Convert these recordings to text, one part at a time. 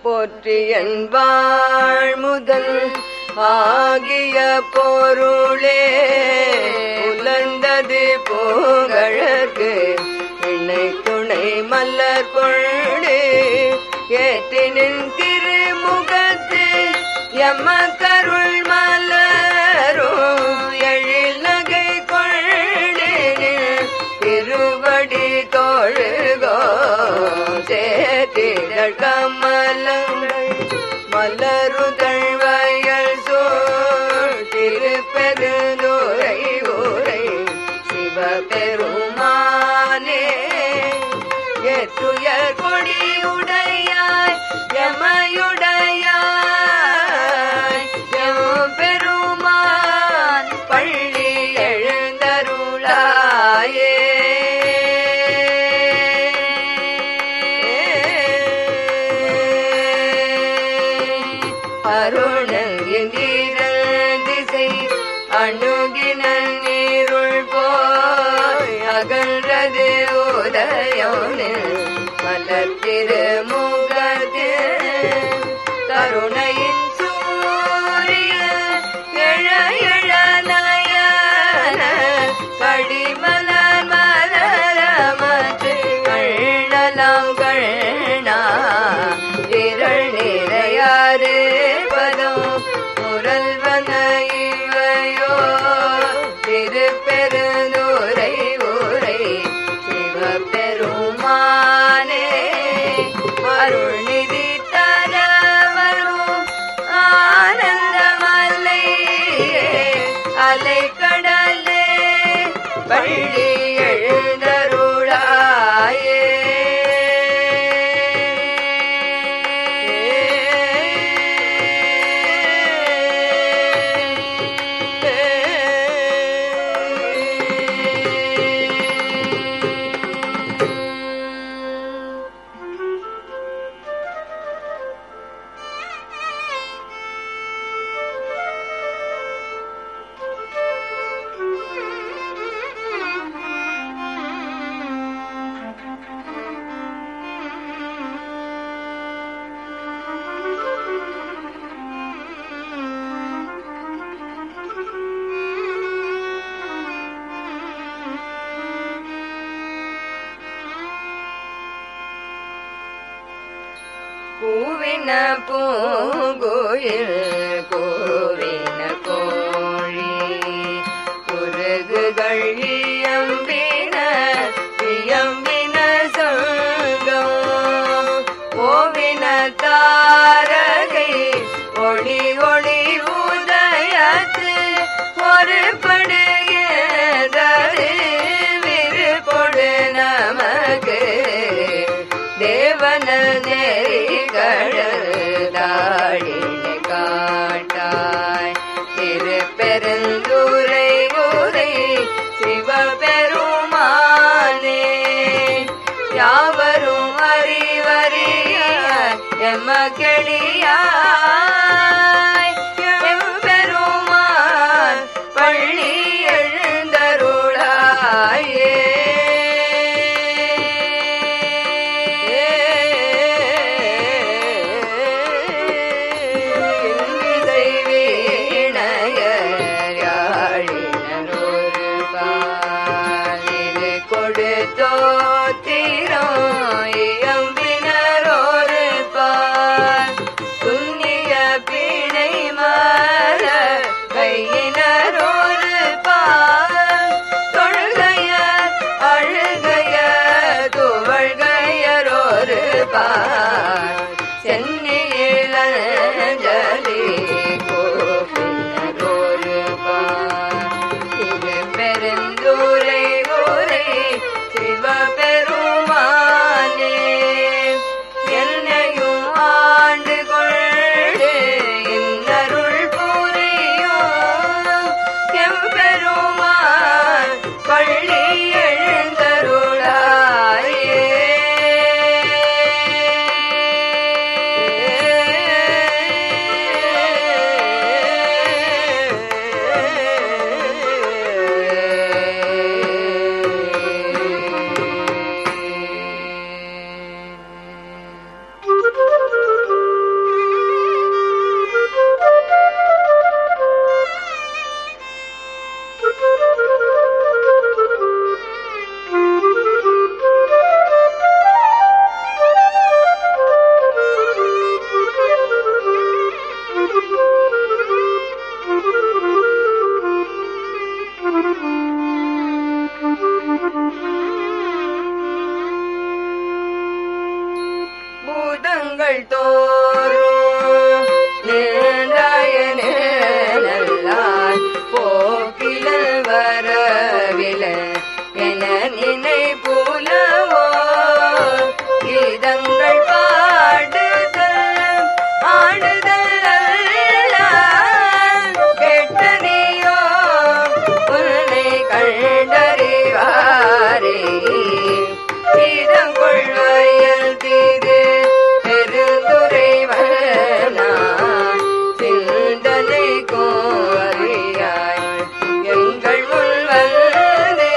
போற்றியன் வாழ் முதல் ஆகிய பொருளே உலர்ந்தது புகழற்கு இணை துணை மலர் கொண்டு ஏற்றினின் திருமுகத்து எம கருள் மலரும் எழில் நகை கொண்டு திருவடி தோழுகோ சேத்திடல் கமலங்கள் மலருதழ் வயல் சோழ் திருப்பெருந்துரை ஊரை சிவபெருமானே ஏற்றுயர் கொடி உடையாய் எமையுடையாய் எம் பெருமான் பள்ளி எழுந்தருளாயே அருணல் எந்திரல் திசை அணுகின நீருள் போய் அகன்றது உதயோனில் மலர்த்திரு முகத்தில் கருணையின் சூரிய எழ எழ நயன கடிமலர் மலரமற்று கண்ணலாம் கண்ணா திரள் நிறையாறு பதம் முரல்வன இவையோ திருப்பெருந்துரை ஊரை சிவபெருமானே அருள்நிதி தரவரும் ஆனந்தமல்லை அலைக்கடலே பள்ளி எழுந்தருளாயே பூவின பூங்குயில் கோவின கோழி குருகுகள் இயம்பின இயம்பின சங்கம் ஓவின தாரகை ஒளி ஒளி உதயத்து ஒரு படுகிறது விருப்பொடு நமக்கு தேவன நெறிகழதாடினை காட்டாய் திருப்பெருந்துரை ஊரை சிவபெருமானே யாவரும் அறிவறிய எமக்கெளியாய் எம்பெருமான் பள்ளி எழுந்தருளாயே இதை வீணையர் யாழினரொரு பாலிரு கொடுத்தோ தீரம் இயம்பினரொரு பால் பூதங்கள் தோறும் நின்றாயனே நல்லாய் போக்கிலல் வரவில்லை என நினை புலவோ கீதங்கள் பாடுதல் ஆடுதல் அல்லால் கெட்டனியோ உன்னை கண்டறிவாரே சீதங்கொள்வயல் தீது பெருந்துரைவனான் சிந்தனை கோரியாய் எங்கள் முன் வந்தே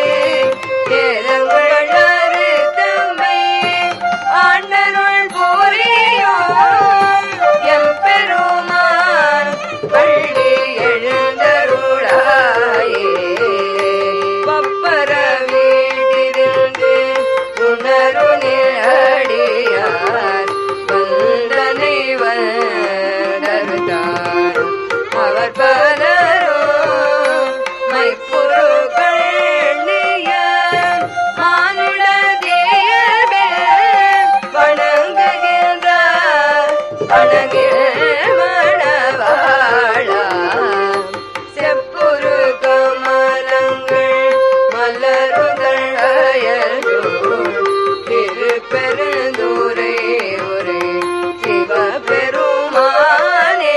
ஏதங்கள் அறுத்தமை ஆண்டருள் புரியோ எம் பெருமான் பள்ளி எழுந்தருளாயே பப்பர வீட்டிருந்து உணருனில் அடியார் வந்தனை வந்தருதார் அவர் பலரோ மைப்புரு கண்ணியர் மானுட தேயவே வணங்குகின்றார் வணங்கில் மணவாளா செப்புரு கமலங்கள் மலருதல் அயல்தோள் திருப்பெருந்துரை உரை சிவபெருமானே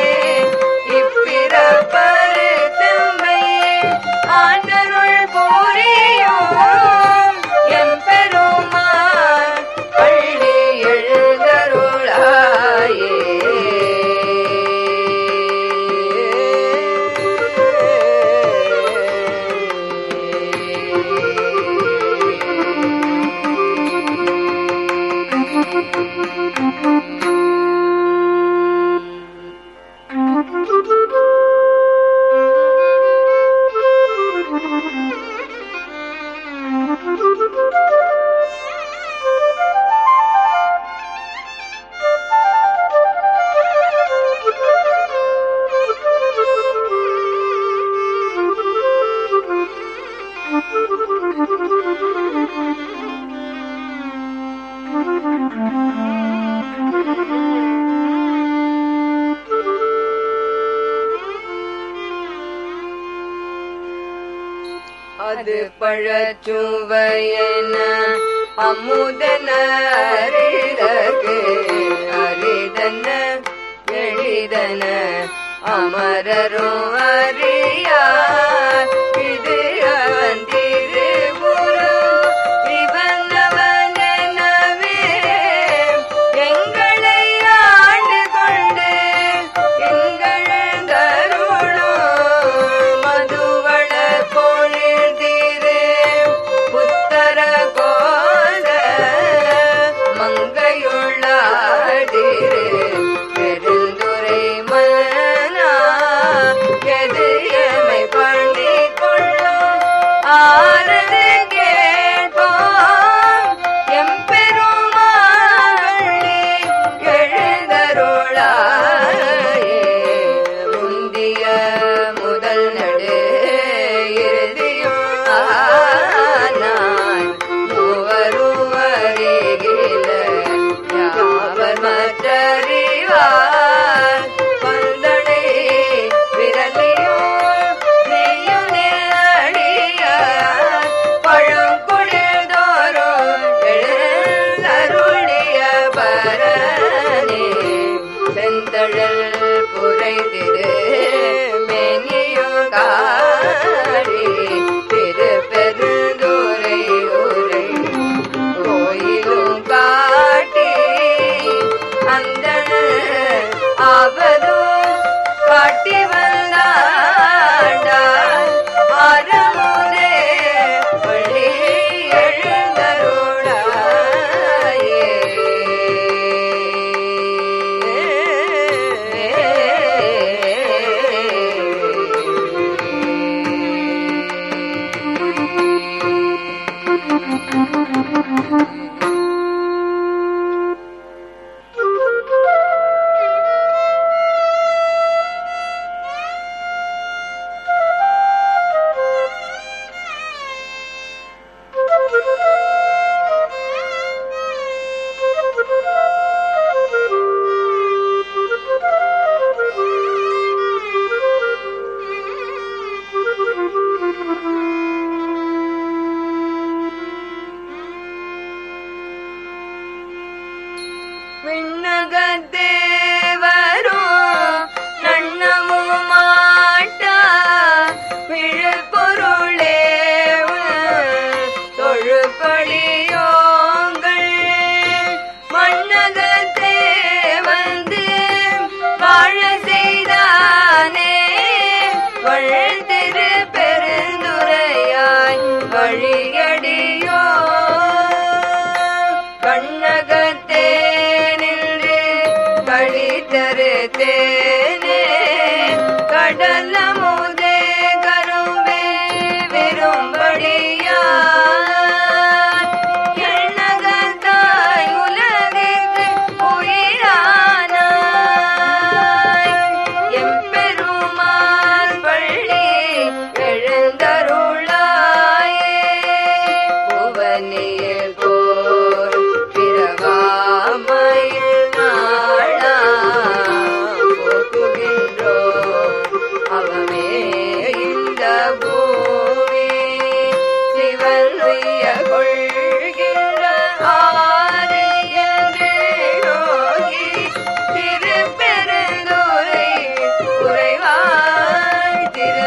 இப்பிறப்பரு தம்மை ஆண்டருள் புரியோ எம் பெருமான் பள்ளி அது பழச்சுவையன அமுதன அரிதகு அரிதன எளிதன அமரரும் அறியார் இது அவன் திருவுரு இவன் அவன் எனவே எங்களை ஆண்டு கொண்டு எங்கழுந்தருளோ மதுவள பொழுதிரு புத்தர கோல மங்கையுள்ளாதிரு பெருந்துரை மன்னா எதியமை பண்ணி கொள்ளும் ஆரது கேட்போம் எம்பெருமாளி எழுந்தருளாயே முந்திய முதல் நடு இறுதியும் ஆனான் மூவரும் அறிகில யாவர் மற்றறிவார் பந்தனை விரலியும் நீயும் நேடியார் பழங்குடிதோறும் எழுந்தருளிய பரனே செந்தழல் புரைதிரு மெனியுகாரி திரு பெருந்துரை உரை கோயிலும் காட்டி அந்த அவதும் காட்டி வந்தாண்டா அறமுதே பள்ளி எழுந்தருளாயே விண்ணகத்தே வரும் நன்னமும் மாட்டா விழுப்பொருளே தொழுப்படியோங்கள் மண்ணகத்தே வந்து வாழ செய்தானே வழ்திரு பெருந்துரையாய் வழியடியோ கண்ணகத்தே நின்று கழித்தரு தேனே கடல முதே கரும்பே விரும்படியா எண்ணகத்தாய் உலகிற்கு உயிரானாய் எம்பெருமான் பள்ளி எழுந்தருளாயே புவனியில் போர் பிறவாமையில் நாளா போக்குகின்றோம் அவமே இந்த பூமி சிவன் உய்ய கொள்கின்ற ஆறு என்று நோக்கி திருப்பெருந்துரை உறைவாய்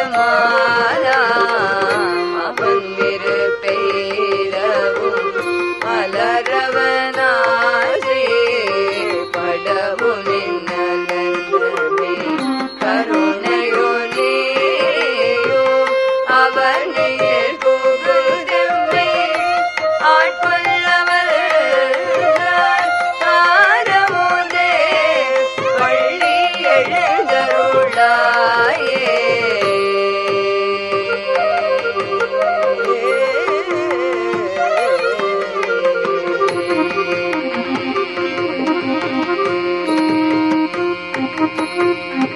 திருமாலாம் அவன் பெய்தவும் மலரவனாசே படவும் நின்னலன்றமே கருணையொலியோ அவனில் புகுதெம்மை ஆட்கொள்ளவர் தாரமுதே பள்ளி எழுந்தருளாயே